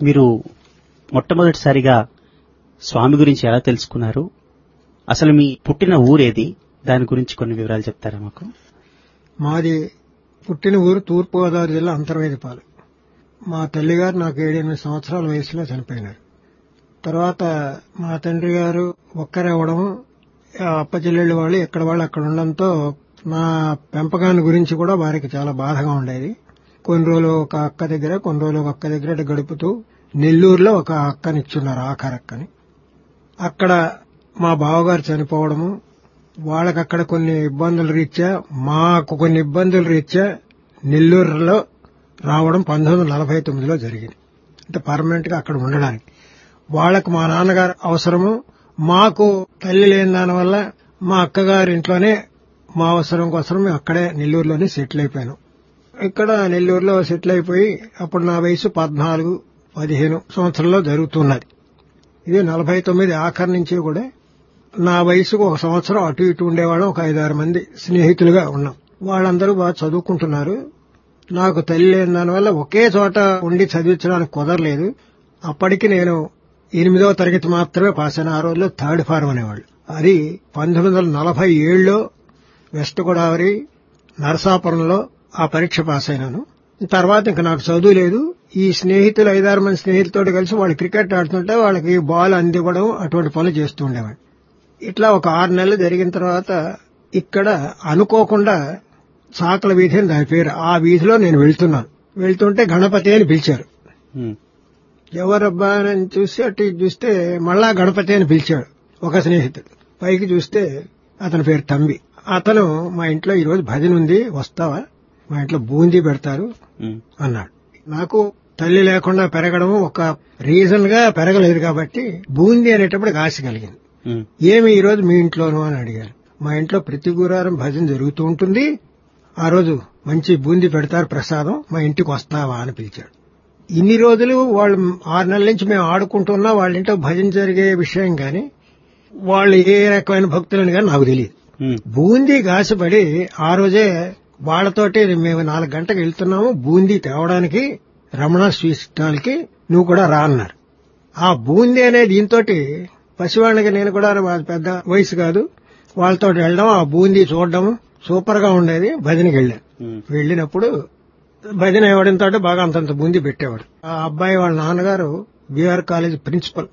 మీరు మొట్టమొదటిసారిగా స్వామి గురించి ఎలా తెలుసుకున్నారు అసలు మీ పుట్టిన ఊరేది దాని గురించి కొన్ని వివరాలు చెప్తారా మాకు మాది పుట్టిన ఊరు తూర్పుగోదావరి జిల్లా అంతర్వేదిపాలు మా తల్లిగారు నాకు ఏడెనిమిది సంవత్సరాల వయసులో చనిపోయినారు తర్వాత మా తండ్రి గారు ఒక్కరే అవ్వడం ఆ అప్ప చెల్లెళ్ళు వాళ్ళు ఎక్కడ వాళ్ళు అక్కడ ఉండడంతో నా పెంపకాన్ని గురించి కూడా వారికి చాలా బాధగా ఉండేది కొన్ని రోజులు ఒక అక్క దగ్గర కొన్ని రోజులు ఒక అక్క దగ్గర ఇట్లా గడుపుతూ నెల్లూరులో ఒక అక్కనిచ్చున్నారు ఆఖరక్కని అక్కడ మా బావగారు చనిపోవడము వాళ్ళకి అక్కడ కొన్ని ఇబ్బందుల రీత్యా మాకు కొన్ని ఇబ్బందుల రీత్యా నెల్లూరులో రావడం పంతొమ్మిది వందల నలభై తొమ్మిదిలో జరిగింది అంటే పర్మనెంట్ గా అక్కడ ఉండడానికి వాళ్ళకు మా నాన్నగారు అవసరము మాకు తల్లి లేని దానివల్ల మా అక్కగారి ఇంట్లోనే మా అవసరం కోసం మేము అక్కడే నెల్లూరులోనే సెటిల్ అయిపోయాను ఇక్కడ నెల్లూరులో సెటిల్ అయిపోయి అప్పుడు నా వయసు పద్నాలుగు పదిహేను సంవత్సరంలో జరుగుతున్నది ఇది నలభై తొమ్మిది ఆఖరి నుంచి కూడా నా వయసుకు ఒక సంవత్సరం అటు ఇటు ఉండేవాళ్ళం ఒక ఐదారు మంది స్నేహితులుగా ఉన్నాం వాళ్ళందరూ బాగా చదువుకుంటున్నారు నాకు తల్లి లేని దానివల్ల ఒకే చోట ఉండి చదివించడానికి కుదరలేదు అప్పటికి నేను ఎనిమిదవ తరగతి మాత్రమే పాస్ అయిన ఆ రోజుల్లో థర్డ్ ఫార్మ్ అనేవాళ్ళు అది పంతొమ్మిది వందల నలభై ఏడులో వెస్ట్ గోదావరి నరసాపురంలో ఆ పరీక్ష పాస్ అయినాను తర్వాత ఇంకా నాకు చదువు లేదు ఈ స్నేహితులు ఐదారు మంది స్నేహితులతో కలిసి వాళ్ళు క్రికెట్ ఆడుతుంటే వాళ్ళకి బాల్ అందివ్వడం అటువంటి పనులు చేస్తూ ఉండేవాడు ఇట్లా ఒక ఆరు నెలలు జరిగిన తర్వాత ఇక్కడ అనుకోకుండా సాకల వీధి అని దాని పేరు ఆ వీధిలో నేను వెళ్తున్నాను వెళ్తుంటే గణపతి అని పిలిచారు ఉమ్, ఎవరబ్బా అని చూసి అటు ఇటు చూస్తే మళ్ళా గణపతి అని పిలిచాడు ఒక స్నేహితుడు పైకి చూస్తే అతని పేరు తంబి అతను మా ఇంట్లో ఈరోజు భజన ఉంది వస్తావా మా ఇంట్లో బూందీ పెడతారు ఉమ్, అన్నాడు నాకు తల్లి లేకుండా పెరగడం ఒక రీజన్ గా పెరగలేదు కాబట్టి బూందీ అనేటప్పుడు ఆశ కలిగింది ఉమ్, ఏమి ఈ రోజు మీ ఇంట్లోనూ అని అడిగారు మా ఇంట్లో ప్రతి గురువారం భజన జరుగుతూ ఉంటుంది ఆ రోజు మంచి బూందీ పెడతారు ప్రసాదం మా ఇంటికి వస్తావా అని పిలిచాడు ఇన్ని రోజులు వాళ్ళు ఆరు నెలల నుంచి మేము ఆడుకుంటున్నా వాళ్ళ ఇంట్లో భజన జరిగే విషయం గాని వాళ్ళు ఏ రకమైన భక్తులని కానీ నాకు తెలియదు ఉమ్, బూందీ కాసిపడి ఆ రోజే వాళ్ళతోటి మేము నాలుగు గంటలకు వెళ్తున్నాము బూందీ తేవడానికి రమణ స్వీట్ స్టాల్ కి నువ్వు కూడా రా అన్నారు ఆ బూందీ అనే దీంతో పసివాళ్ళకి నేను కూడా వాళ్ళ పెద్ద వయసు కాదు వాళ్ళతో వెళ్ళడం ఆ బూందీ చూడడం సూపర్ గా ఉండేది భజనకి వెళ్ళాను ఉమ్, వెళ్ళినప్పుడు భజన ఇవ్వడంతో బాగా అంతంత బూందీ పెట్టేవాడు ఆ అబ్బాయి వాళ్ళ నాన్నగారు బీఆర్ కాలేజ్ ప్రిన్సిపల్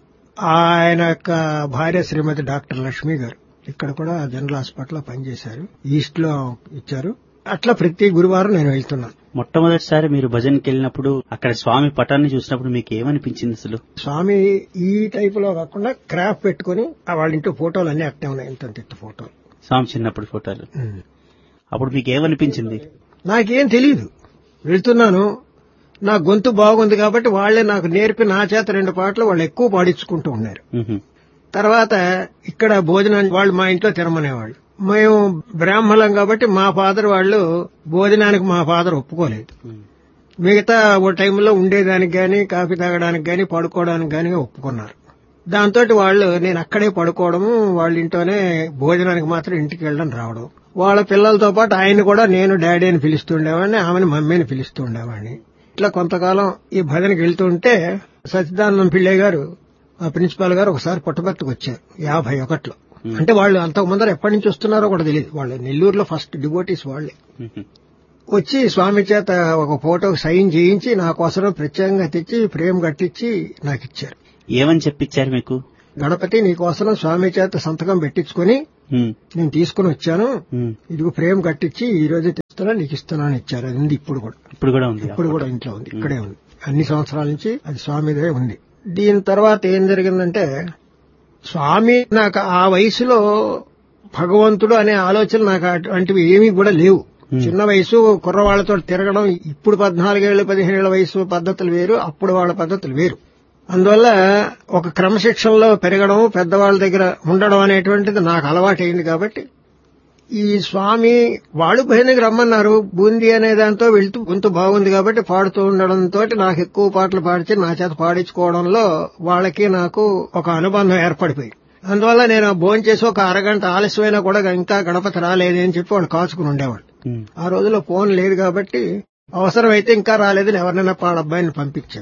ఆయన యొక్క భార్య శ్రీమతి డాక్టర్ లక్ష్మి గారు ఇక్కడ కూడా జనరల్ హాస్పిటల్ పనిచేశారు ఈస్ట్ లో ఇచ్చారు అట్లా ప్రతి గురువారం నేను వెళ్తున్నాను మొట్టమొదటిసారి మీరు భజనకి వెళ్ళినప్పుడు అక్కడ స్వామి పటాన్ని చూసినప్పుడు మీకు ఏమనిపించింది అసలు స్వామి ఈ టైప్ లో కాకుండా క్రాఫ్ పెట్టుకుని ఆ వాళ్ళ ఇంట్లో ఫోటోలు అన్ని అట్టే ఉన్నాయి ఇంత ఇంత ఫోటోలు స్వామి చిన్నప్పుడు ఫోటోలు ఉమ్. అప్పుడు మీకు ఏమనిపించింది నాకేం తెలియదు వెళ్తున్నాను నా గొంతు బాగుంది కాబట్టి వాళ్లే నాకు నేర్పి నా చేత రెండు పాటలు వాళ్ళు ఎక్కువ పాడించుకుంటూ ఉన్నారు ఉహు, తర్వాత ఇక్కడ భోజనానికి వాళ్ళు మా ఇంట్లో తినమనేవాళ్ళు మేము బ్రాహ్మణం కాబట్టి మా ఫాదర్ వాళ్ళు భోజనానికి మా ఫాదర్ ఒప్పుకోలేదు ఉమ్, మిగతా ఓ టైంలో ఉండేదానికి గాని కాఫీ తాగడానికి గాని పడుకోవడానికి గాని ఒప్పుకున్నారు దాంతో వాళ్ళు నేను అక్కడే పడుకోవడము వాళ్ళ ఇంట్లోనే భోజనానికి మాత్రం ఇంటికి వెళ్ళడం రావడం వాళ్ళ పిల్లలతో పాటు ఆయన కూడా నేను డాడీ అని పిలుస్తుండేవాడిని ఆమెను మమ్మీ అని పిలుస్తుండేవాడిని ఇట్లా కొంతకాలం ఈ భజనకి వెళ్తుంటే సచిదానందం పిళ్ళయ్య గారు ఆ ప్రిన్సిపాల్ గారు ఒకసారి పుట్టపర్తికి వచ్చారు యాభై ఒకటిలో అంటే వాళ్ళు అంతకు ముందర ఎప్పటి నుంచి వస్తున్నారో కూడా తెలియదు వాళ్ళు నెల్లూరులో ఫస్ట్ డివోటీస్ వాళ్ళే ఉహు, వచ్చి స్వామి చేత ఒక ఫోటో సైన్ చేయించి నా కోసం ప్రత్యేకంగా తెచ్చి ఫ్రేమ్ కట్టించి నాకు ఇచ్చారు ఏమని చెప్పించారు మీకు గణపతి నీకోసం స్వామి చేత సంతకం పెట్టించుకుని ఉమ్, నేను తీసుకుని వచ్చాను ఉమ్, ఇదిగో ఫ్రేమ్ కట్టించి ఈ రోజే తెస్తున్నా నీకు ఇస్తున్నాను ఇచ్చారు అది ఉంది ఇప్పుడు కూడా ఇప్పుడు కూడా ఉంది ఇప్పుడు కూడా ఇంట్లో ఉంది ఇక్కడే ఉంది అన్ని సంవత్సరాల నుంచి అది స్వామిదే ఉంది దీని తర్వాత ఏం జరిగిందంటే స్వామి నాకు ఆ వయసులో భగవంతుడు అనే ఆలోచన నాకు అటువంటివి ఏమీ కూడా లేవు చిన్న వయసు కుర్రవాళ్లతో తిరగడం ఇప్పుడు పద్నాలుగేళ్ల పదిహేనేళ్ల వయసు పద్ధతులు వేరు అప్పుడు వాళ్ళ పద్ధతులు వేరు అందువల్ల ఒక క్రమశిక్షణలో పెరగడం పెద్దవాళ్ళ దగ్గర ఉండడం అనేటువంటిది నాకు అలవాటైంది కాబట్టి ఈ స్వామి వాళ్ళు భజనకి రమ్మన్నారు బూందీ అనే దాంతో వెళ్తూ గొంతు బాగుంది కాబట్టి పాడుతూ ఉండడంతో నాకు ఎక్కువ పాటలు పాడిచి నా చేత పాడించుకోవడంలో వాళ్ళకి నాకు ఒక అనుబంధం ఏర్పడిపోయింది అందువల్ల నేను భోజనం చేసి ఒక అరగంట ఆలస్యమైనా కూడా ఇంకా గణపతి రాలేదు అని చెప్పి వాళ్ళు కాచుకుని ఉండేవాళ్ళు ఉమ్, ఆ రోజుల్లో ఫోన్ లేదు కాబట్టి అవసరమైతే ఇంకా రాలేదని ఎవరినైనా పాడ అబ్బాయిని పంపించేవాడు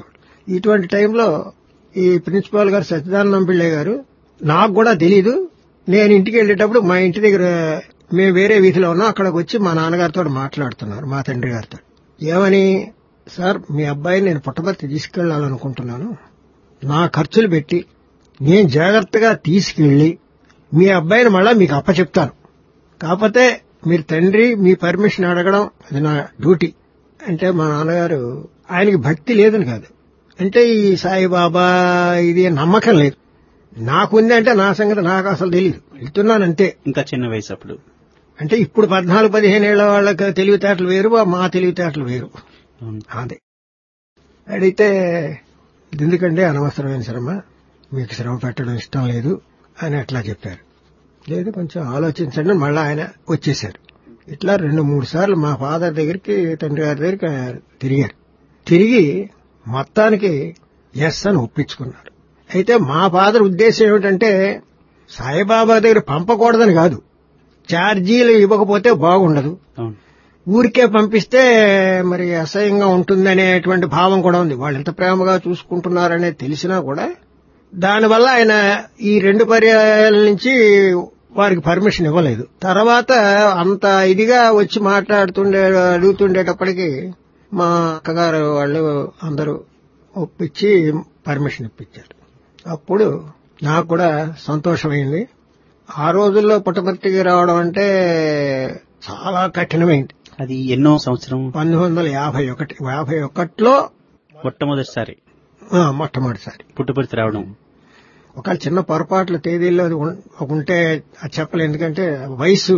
ఇటువంటి టైంలో ఈ ప్రిన్సిపాల్ గారు సత్యదానందం పిళ్ళయ్య గారు నాకు కూడా తెలీదు నేను ఇంటికి వెళ్ళేటప్పుడు మా ఇంటి దగ్గర మేము వేరే వీధిలో ఉన్నాం అక్కడికి వచ్చి మా నాన్నగారితో మాట్లాడుతున్నారు మా తండ్రి గారితో ఏమని సార్ మీ అబ్బాయిని నేను పుట్టబర్తి తీసుకెళ్లాలనుకుంటున్నాను నా ఖర్చులు పెట్టి నేను జాగ్రత్తగా తీసుకెళ్లి మీ అబ్బాయిని మళ్ళా మీకు అప్పచెప్తాను కాకపోతే మీరు తండ్రి మీ పర్మిషన్ అడగడం అది నా డ్యూటీ అంటే మా నాన్నగారు ఆయనకి భక్తి లేదని కాదు అంటే ఈ సాయిబాబా ఇది నమ్మకం లేదు నాకుంది అంటే నా సంగతి నాకు అసలు తెలియదు వెళ్తున్నానంతే ఇంకా చిన్న వయసు అప్పుడు అంటే ఇప్పుడు పద్నాలుగు పదిహేను ఏళ్ల వాళ్ళకి తెలివితేటలు వేరు మా తెలివితేటలు వేరు అవును. అదే అడిగితే ఇది ఎందుకంటే అనవసరమైన శ్రమ మీకు శ్రమ పెట్టడం ఇష్టం లేదు అని అట్లా చెప్పారు లేదు కొంచెం ఆలోచించండి మళ్ళీ ఆయన వచ్చేశారు ఇట్లా రెండు మూడు సార్లు మా ఫాదర్ దగ్గరికి తండ్రి గారి దగ్గరికి ఆయన తిరిగారు తిరిగి మొత్తానికి ఎస్ అని ఒప్పించుకున్నారు అయితే మా ఫాదర్ ఉద్దేశం ఏమిటంటే సాయిబాబా దగ్గర పంపకూడదని కాదు ఛార్జీలు ఇవ్వకపోతే బాగుండదు అవును ఊరికే పంపిస్తే మరి అసహ్యంగా ఉంటుందనేటువంటి భావం కూడా ఉంది వాళ్ళు ఎంత ప్రేమగా చూసుకుంటున్నారనే తెలిసినా కూడా దానివల్ల ఆయన ఈ రెండు పర్యాయాల నుంచి వారికి పర్మిషన్ ఇవ్వలేదు తర్వాత అంత ఇదిగా వచ్చి మాట్లాడుతుండే అడుగుతుండేటప్పటికి మా అక్కగారు వాళ్ళు అందరూ ఒప్పించి పర్మిషన్ ఇప్పించారు అప్పుడు నాకు కూడా సంతోషమైంది ఆ రోజుల్లో పుట్టపర్తికి రావడం అంటే చాలా కఠినమైంది అది ఎన్నో సంవత్సరం పంతొమ్మిది వందల యాభై ఒకటి యాభై ఒకటిలో మొట్టమొదటిసారి ఆ, మొట్టమొదటిసారి పుట్టుపర్తి రావడం ఒక చిన్న పొరపాట్ల తేదీల్లో ఉం- ఉంటే అది చెప్పలేదు ఎందుకంటే వయసు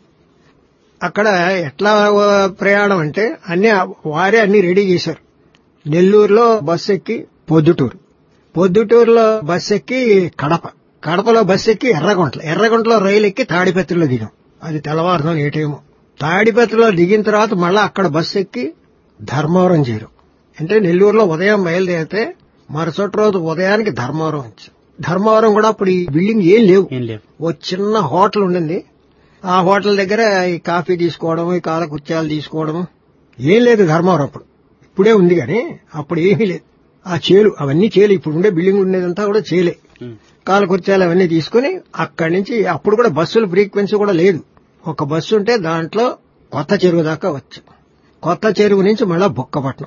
అక్కడ ఎట్లా ఆ, ప్రయాణం అంటే అన్ని వారే అన్ని రెడీ చేశారు నెల్లూరులో బస్ ఎక్కి పొద్దుటూరు పొద్దుటూరులో బస్ ఎక్కి కడప కడపలో బస్ ఎక్కి ఎర్రగుంట్ల ఎర్రగుంటలో రైలు ఎక్కి తాడిపత్రిలో దిగాం అది తెల్లవారుదాం ఏ టైము తాడిపత్రిలో దిగిన తర్వాత మళ్ళా అక్కడ బస్ ఎక్కి ధర్మవరం చేరాం అంటే నెల్లూరులో ఉదయం బయలుదేరితే మరుసటి రోజు ఉదయానికి ధర్మవరం వచ్చాం ధర్మవరం కూడా అప్పుడు ఈ బిల్డింగ్ ఏం లేవు ఏం లేవు ఓ చిన్న హోటల్ ఉండింది ఆ హోటల్ దగ్గర ఈ కాఫీ తీసుకోవడం ఈ కాలకుత్యాలు తీసుకోవడం ఏం లేదు ధర్మవరం అప్పుడు ఇప్పుడే ఉంది కానీ అప్పుడు ఏమీ లేదు ఆ చేలు అవన్నీ చేలు ఇప్పుడు ఉండే బిల్డింగ్ ఉండేదంతా కూడా చేలే ఉమ్. కాలకుర్చాలు అవన్నీ తీసుకుని అక్కడి నుంచి అప్పుడు కూడా బస్సుల ఫ్రీక్వెన్సీ కూడా లేదు ఒక బస్సు ఉంటే దాంట్లో కొత్త చెరువు దాకా వచ్చు కొత్త చెరువు నుంచి మళ్ళా బుక్కపట్నం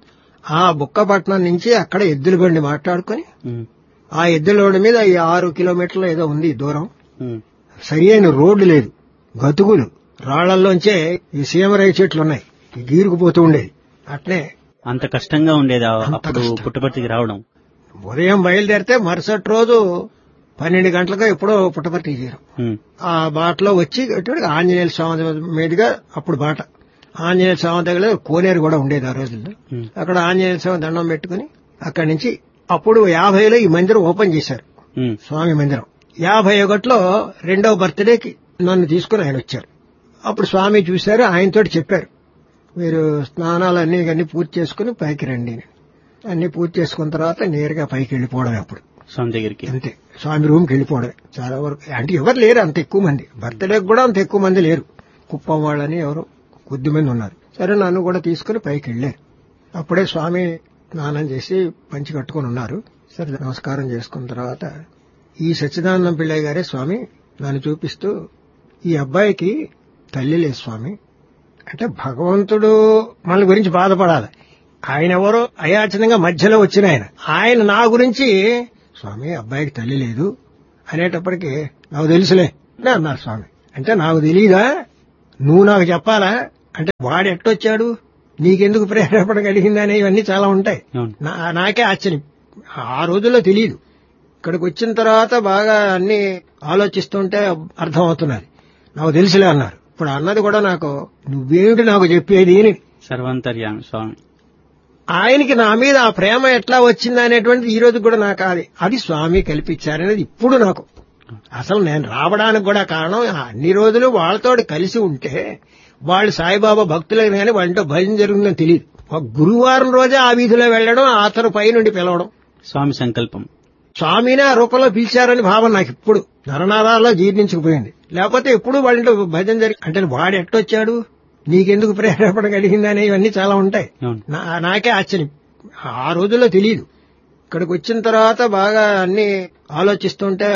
ఆ బుక్కపట్నం నుంచి అక్కడ ఎద్దుల బండి మాట్లాడుకుని ఉమ్. ఆ ఎద్దుల బండి మీద ఈ ఆరు కిలోమీటర్లు ఏదో ఉంది ఈ దూరం ఉమ్. సరి అయిన రోడ్డు లేదు గతుకులు రాళ్లలోంచే ఈ సీమరాయి చెట్లు ఉన్నాయి ఈ గీరుకుపోతూ ఉండేది అట్లే అంత కష్టంగా ఉండేది ఆ- అంత అప్పుడు కష్టం. పుట్టపర్తికి రావడం ఉదయం బయలుదేరితే మరుసటి రోజు పన్నెండు గంటలకు ఎప్పుడో పుట్టపర్తికి చేరాం ఉమ్. ఆ బాటలో వచ్చి ఇటువంటి ఆంజనేయ స్వామి మీదుగా అప్పుడు బాట ఆంజనేయ స్వామి దగ్గర కోనేరు కూడా ఉండేది ఆ రోజుల్లో ఉమ్. అక్కడ ఆంజనేయ స్వామి దండం పెట్టుకుని అక్కడి నుంచి అప్పుడు యాభైలో ఈ మందిరం ఓపెన్ చేశారు ఉమ్. స్వామి మందిరం యాభై ఒకటిలో రెండవ బర్త్డేకి నన్ను తీసుకుని ఆయన వచ్చారు అప్పుడు స్వామి చూశారు ఆయనతోటి చెప్పారు మీరు స్నానాలు అన్ని అన్ని పూర్తి చేసుకుని పైకి రండి అని. అన్ని పూర్తి చేసుకున్న తర్వాత నేరుగా పైకి వెళ్ళిపోవడం అప్పుడు స్వామి దగ్గరికి అంతే స్వామి రూమ్కి వెళ్ళిపోవడమే చాలా వరకు అంటే ఎవరు లేరు అంత ఎక్కువ మంది బర్త్డేకి కూడా అంత ఎక్కువ మంది లేరు కుప్పం వాళ్ళని ఎవరు కొద్ది మంది ఉన్నారు సరే నన్ను కూడా తీసుకుని పైకి వెళ్ళారు అప్పుడే స్వామి స్నానం చేసి పంచి కట్టుకుని ఉన్నారు సరే నమస్కారం చేసుకున్న తర్వాత ఈ సచ్చిదానందం పిల్లయ్య గారే స్వామి నన్ను చూపిస్తూ ఈ అబ్బాయికి తల్లి లేదు స్వామి అంటే భగవంతుడు మన గురించి బాధపడాలి ఆయన ఎవరో అయాచనంగా మధ్యలో వచ్చిన ఆయన ఆయన నా గురించి స్వామి అబ్బాయికి తల్లి లేదు అనేటప్పటికి నాకు తెలుసులే అని అన్నారు స్వామి అంటే నాకు తెలియదా నువ్వు నాకు చెప్పాలా అంటే వాడు ఎట్టొచ్చాడు నీకెందుకు ప్రేరేపణ కలిగిందని ఇవన్నీ చాలా ఉంటాయి అవును నా- నాకే ఆశ్చర్యం ఆ రోజుల్లో తెలియదు ఇక్కడికి వచ్చిన తర్వాత బాగా అన్ని ఆలోచిస్తుంటే అర్థం అవుతున్నది నాకు తెలుసులే అన్నారు ఇప్పుడు అన్నది కూడా నాకు నువ్వేమిటి నాకు చెప్పేది అని సర్వాంతర్యామి స్వామి ఆయనకి నా మీద ఆ ప్రేమ ఎట్లా వచ్చింది అనేటువంటిది ఈ రోజు కూడా నాకు అది అది స్వామి కల్పించారనేది ఇప్పుడు నాకు అసలు నేను రావడానికి కూడా కారణం ఆ అన్ని రోజులు వాళ్ళతో కలిసి ఉంటే వాళ్ళు సాయిబాబా భక్తులే కానీ వాళ్ళతో భజన జరుగుతుందని తెలియదు ఒక గురువారం రోజే ఆ వీధిలో వెళ్లడం అతను పై నుండి పిలవడం స్వామి సంకల్పం స్వామిని ఆ రూపంలో పిలిచారని భావం నాకు ఇప్పుడు నరనారాల్లో జీర్ణించుకుపోయింది లేకపోతే ఎప్పుడు వాళ్ళతో భజన జరిగి అంటే వాడు ఎట్టొచ్చాడు నీకెందుకు ప్రేరేపణ కలిగిందని ఇవన్నీ చాలా ఉంటాయి అవును నా- నాకే ఆశ్చర్యం ఆ రోజుల్లో తెలియదు ఇక్కడికి వచ్చిన తర్వాత బాగా అన్ని ఆలోచిస్తుంటే